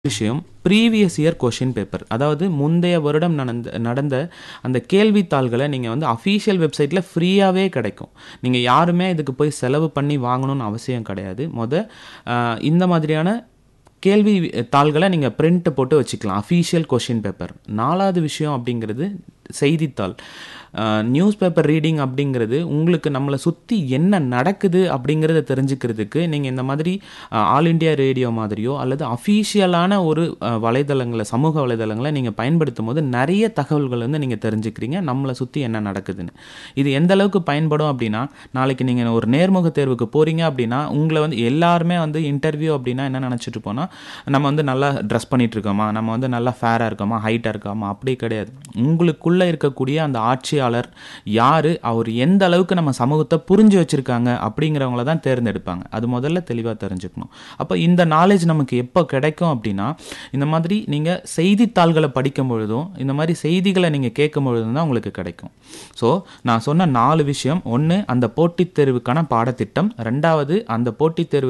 விஷயம் previous year question paper அதாவது முந்தைய வருடம் நடந்த நடந்த அந்த கேள்வித்தாள்களை நீங்கள் வந்து அஃபீஷியல் வெப்சைட்டில் ஃப்ரீயாகவே கிடைக்கும் நீங்கள் யாருமே இதுக்கு போய் செலவு பண்ணி வாங்கணும்னு அவசியம் கிடையாது மொத ஆஹ், இந்த மாதிரியான கேள்வி தாள்களை நீங்கள் பிரிண்ட் போட்டு வச்சுக்கலாம் அஃபீஷியல் கொஷின் பேப்பர் நாலாவது விஷயம் அப்படிங்கிறது செய்தித்தாள் நியூஸ் பேப்பர் ரீடிங் அப்படிங்கிறது உங்களுக்கு நம்மளை சுற்றி என்ன நடக்குது அப்படிங்கிறத தெரிஞ்சுக்கிறதுக்கு நீங்கள் இந்த மாதிரி ஆல் இண்டியா ரேடியோ மாதிரியோ அல்லது அஃபீஷியலான ஒரு அஹ், வலைதளங்களை சமூக வலைதளங்களை நீங்கள் பயன்படுத்தும் போது நிறைய தகவல்கள் வந்து நீங்கள் தெரிஞ்சுக்கிறீங்க நம்மளை சுற்றி என்ன நடக்குதுன்னு இது எந்த அளவுக்கு பயன்படும் அப்படின்னா நாளைக்கு நீங்கள் ஒரு நேர்முக தேர்வுக்கு போகிறீங்க அப்படின்னா உங்களை வந்து எல்லாருமே வந்து இன்டர்வியூ அப்படின்னா என்ன நினச்சிட்டு போனால் நம்ம வந்து நல்லா ட்ரெஸ் பண்ணிட்டு இருக்கோமா நம்ம வந்து நல்லா ஃபேராக இருக்கோமா ஹைட்டாக இருக்கோமா அப்படி கிடையாது உங்களுக்குள்ளே இருக்கக்கூடிய அந்த ஆட்சியாளர் யார் அவர் எந்த அளவுக்கு நம்ம சமூகத்தை புரிஞ்சு வச்சுருக்காங்க அப்படிங்கிறவங்கள தான் தேர்ந்தெடுப்பாங்க அது முதல்ல தெளிவாக தெரிஞ்சுக்கணும் அப்போ இந்த நாலேஜ் நமக்கு எப்போ கிடைக்கும் அப்படின்னா இந்த மாதிரி நீங்கள் செய்தித்தாள்களை படிக்கும் பொழுதும் இந்த மாதிரி செய்திகளை நீங்கள் கேட்கும் பொழுதும் தான் உங்களுக்கு கிடைக்கும் ஸோ நான் சொன்ன நாலு விஷயம் ஒன்று அந்த போட்டித் தேர்வுக்கான பாடத்திட்டம் ரெண்டாவது அந்த போட்டித் தேர்வு